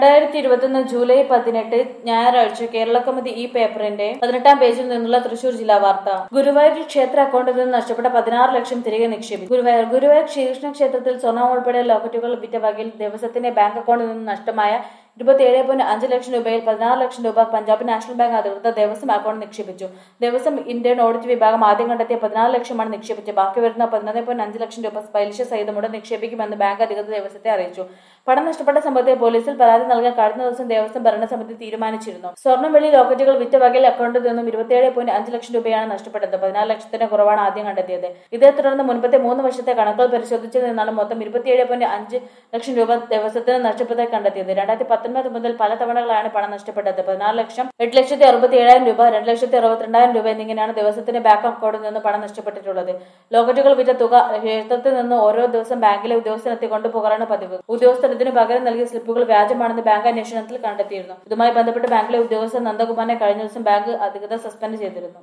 രണ്ടായിരത്തി ഇരുപത്തൊന്ന് ജൂലൈ പതിനെട്ട് ഞായറാഴ്ച കേരള കൗമുദി ഈ പേപ്പറിന്റെ പതിനെട്ടാം പേജിൽ നിന്നുള്ള തൃശൂർ ജില്ലാ വാർത്ത ഗുരുവായൂരിൽ ക്ഷേത്ര അക്കൗണ്ടിൽ നിന്ന് നഷ്ടപ്പെട്ട പതിനാറ് ലക്ഷം തിരികെ നിക്ഷേപിച്ചു ഗുരുവായൂർ ഗുരുവായൂർ ശ്രീകൃഷ്ണ ക്ഷേത്രത്തിൽ സ്വർണം ഉൾപ്പെടെ ലോക്കറ്റുകൾ വിറ്റ വകയിൽ ദേവസ്വത്തിന്റെ ബാങ്ക് അക്കൗണ്ടിൽ നിന്ന് നഷ്ടമായ ഇരുപത്തിയേഴ് പോയിന്റ് അഞ്ച് ലക്ഷം രൂപയിൽ പതിനാറ് ലക്ഷം രൂപ പഞ്ചാബ് നാഷണൽ ബാങ്ക് അധികൃതർ ദേവസ്വം അക്കൗണ്ട് നിക്ഷേപിച്ചു ദേവസ്വം ഇന്ത്യൻ ഓഡിറ്റ് വിഭാഗം ആദ്യം കണ്ടെത്തിയ പതിനാറ് ലക്ഷമാണ് നിക്ഷേപിച്ചത് ബാക്കി വരുന്ന പതിനൊന്ന് പോയിന്റ് അഞ്ച് ലക്ഷം രൂപ പലിശ സഹിതമുടെ നിക്ഷേപിക്കുമെന്ന് ബാങ്ക് അധികൃതർ ദേവസ്വത്തെ അറിയിച്ചു പണം നഷ്ടപ്പെട്ട സംഭവത്തിൽ പോലീസിൽ പരാതി നൽകാൻ കഴിഞ്ഞ ദിവസം ദേവസ്വം ഭരണസമിതി തീരുമാനിച്ചിരുന്നു സ്വർണ്ണം വെള്ളി ലോക്കറ്റുകൾ വിറ്റ വകയിൽ അക്കൗണ്ടിൽ നിന്നും ഇരുപത്തിയേഴ് പോയിന്റ് അഞ്ച് ലക്ഷം രൂപയാണ് നഷ്ടപ്പെട്ടത് പതിനാല് ലക്ഷത്തിന്റെ കുറവാണ് ആദ്യം കണ്ടെത്തിയത് ഇതേ തുടർന്ന് മുൻപത്തെ മൂന്ന് വർഷത്തെ കണക്കുകൾ പരിശോധിച്ചതിൽ നിന്നാണ് മൊത്തം ഇരുപത്തിയേഴ് പോയിന്റ് അഞ്ച് ലക്ഷം രൂപ ദേവസ്വത്തിന് നഷ്ടപ്പെട്ടതായി കണ്ടെത്തിയത് രണ്ടായിരത്തി പത്തൊൻപത് മുതൽ പല തവണകളാണ് പണം നഷ്ടപ്പെട്ടത് പതിനാറ് ലക്ഷം എട്ട് ലക്ഷത്തി അറുപത്തി ഏഴായിരം രൂപ രണ്ട് ലക്ഷത്തി അറുപത്തിരണ്ടായിരം രൂപ എന്നിങ്ങനെയാണ് ദിവസത്തിന്റെ ബാങ്ക് അക്കൗണ്ടിൽ നിന്ന് പണം നഷ്ടപ്പെട്ടിട്ടുള്ളത് ലോക്കറ്റുകൾ വിറ്റ തുക ക്ഷേത്രത്തിൽ നിന്ന് ഓരോ ദിവസം ബാങ്കിലെ ഉദ്യോഗസ്ഥനെത്തി കൊണ്ടുപോകാറാണ് പതിവ് ഉദ്യോഗസ്ഥർ ഇതിന് പകരം നൽകിയ സ്ലിപ്പുകൾ വ്യാജമാണെന്ന് ബാങ്ക് അന്വേഷണത്തിൽ കണ്ടെത്തിയിരുന്നു ഇതുമായി ബന്ധപ്പെട്ട് ബാങ്കിലെ ഉദ്യോഗസ്ഥർ നന്ദകുമാറിനെ കഴിഞ്ഞ ദിവസം ബാങ്ക് അധികൃതർ സസ്പെൻഡ് ചെയ്തിരുന്നു